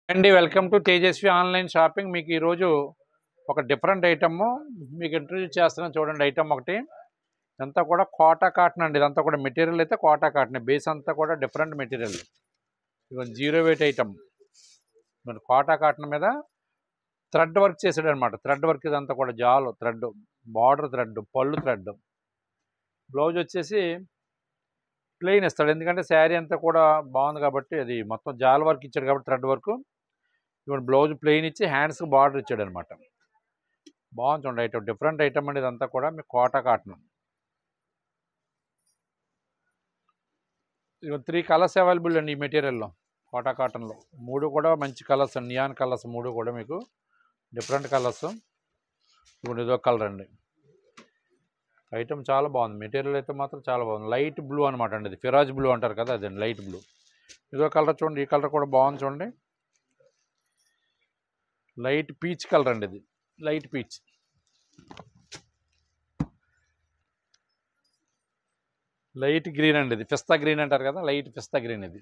అండి welcome to Tejaswi online shopping మీకు ఈరోజు ఒక డిఫరెంట్ ఐటమ్ మీకు ఇంట్రడ్యూస్ చేస్తున్నాను చూడండి ఐటమ్ ఒకటి ఇదంతా కూడా కోటా కాటన్ అండి ఇదంతా కూడా మెటీరియల్ అయితే కోటా కాటన్ బేస్ అంతా కూడా డిఫరెంట్ మెటీరియల్ ఇక జీరో వెయిట్ ఐటమ్ మన కోటా కాటన్ మీద థ్రెడ్ వర్క్ చేసాడు అనమాట థ్రెడ్ వర్క్ ఇదంతా కూడా జాలు థ్రెడ్ బార్డర్ థ్రెడ్ పళ్ళు థ్రెడ్ బ్లౌజ్ వచ్చేసి ప్లెయిన్ ఇస్తాడు ఎందుకంటే శారీ అంతా కూడా బాగుంది కాబట్టి అది మొత్తం జాల్ వర్క్ ఇచ్చాడు కాబట్టి థ్రెడ్ వర్క్ ఇప్పుడు బ్లౌజ్ ప్లెయిన్ ఇచ్చి హ్యాండ్స్కి బార్డర్ ఇచ్చాడు అనమాట బాగుంది చూడండి ఐటమ్ డిఫరెంట్ ఐటమ్ అండి ఇదంతా కూడా మీకు కోటా కాటన్ ఇక త్రీ కలర్స్ అవైలబుల్ అండి ఈ మెటీరియల్లో కోటా కాటన్లో మూడు కూడా మంచి కలర్స్ అండి నియాన్ కలర్స్ మూడు కూడా మీకు డిఫరెంట్ కలర్స్ ఇప్పుడు ఇదో కలర్ అండి ఐటమ్ చాలా బాగుంది మెటీరియల్ అయితే మాత్రం చాలా బాగుంది లైట్ బ్లూ అనమాట అండి ఇది ఫిరాజ్ బ్లూ అంటారు కదా అదండి లైట్ బ్లూ ఇదో కలర్ చూడండి ఈ కలర్ కూడా బాగుంది చూడండి లైట్ పీచ్ కలర్ అండి ఇది లైట్ పీచ్ లైట్ గ్రీన్ అండి ఇది పిస్తా గ్రీన్ అంటారు కదా లైట్ పిస్తా గ్రీన్ ఇది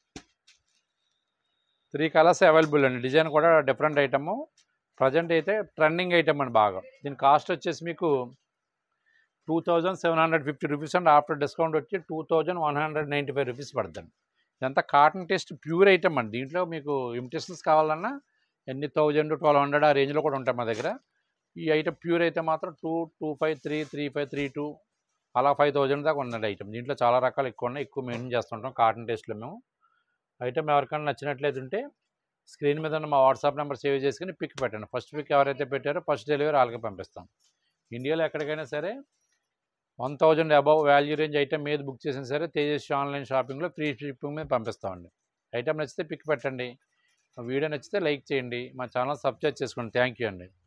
త్రీ కలర్స్ అవైలబుల్ అండి డిజైన్ కూడా డిఫరెంట్ ఐటమ్ ప్రజెంట్ అయితే ట్రెండింగ్ ఐటమ్ అండి బాగా దీని కాస్ట్ వచ్చేసి మీకు two thousand seven hundred fifty rupees and after discount వచ్చి two thousand one hundred ninety five rupees పడుతుంది ఇదంతా కాటన్ టెస్ట్ ప్యూర్ ఐటమ్ అండి దీంట్లో మీకు ఇమిటేషన్స్ కావాలన్నా ఎన్ని థౌజండ్ ట్వెల్వ్ హండ్రెడ్ ఆ రేంజ్లో కూడా ఉంటాయి మా దగ్గర ఈ ఐటమ్ ప్యూర్ అయితే మాత్రం two two five three three five three two అలా ఫైవ్ థౌజండ్ దాకా ఉందండి ఐటమ్ దీంట్లో చాలా రకాలు ఎక్కువ ఉన్నాయి ఎక్కువ మెయింటైన్ చేస్తుంటాం కాటన్ టేస్ట్లో మేము ఐటమ్ ఎవరికైనా నచ్చినట్లయితే ఉంటే స్క్రీన్ మీద ఉన్న మా వాట్సాప్ నెంబర్ సేవ్ చేసుకుని పిక్ పెట్టండి ఫస్ట్ పిక్ ఎవరైతే పెట్టారో ఫస్ట్ డెలివరీ వాళ్ళకి పంపిస్తాం ఇండియాలో ఎక్కడికైనా సరే one thousand above value range item మీద బుక్ చేసినా సరే తేజస్వి ఆన్లైన్ షాపింగ్లో ఫ్రీ షిప్పింగ్ మీద పంపిస్తామండి ఐటమ్ నచ్చితే పిక్ పెట్టండి మా వీడియో నచ్చితే లైక్ చేయండి మా ఛానల్ సబ్స్క్రైబ్ చేసుకోండి థ్యాంక్ యూ అండి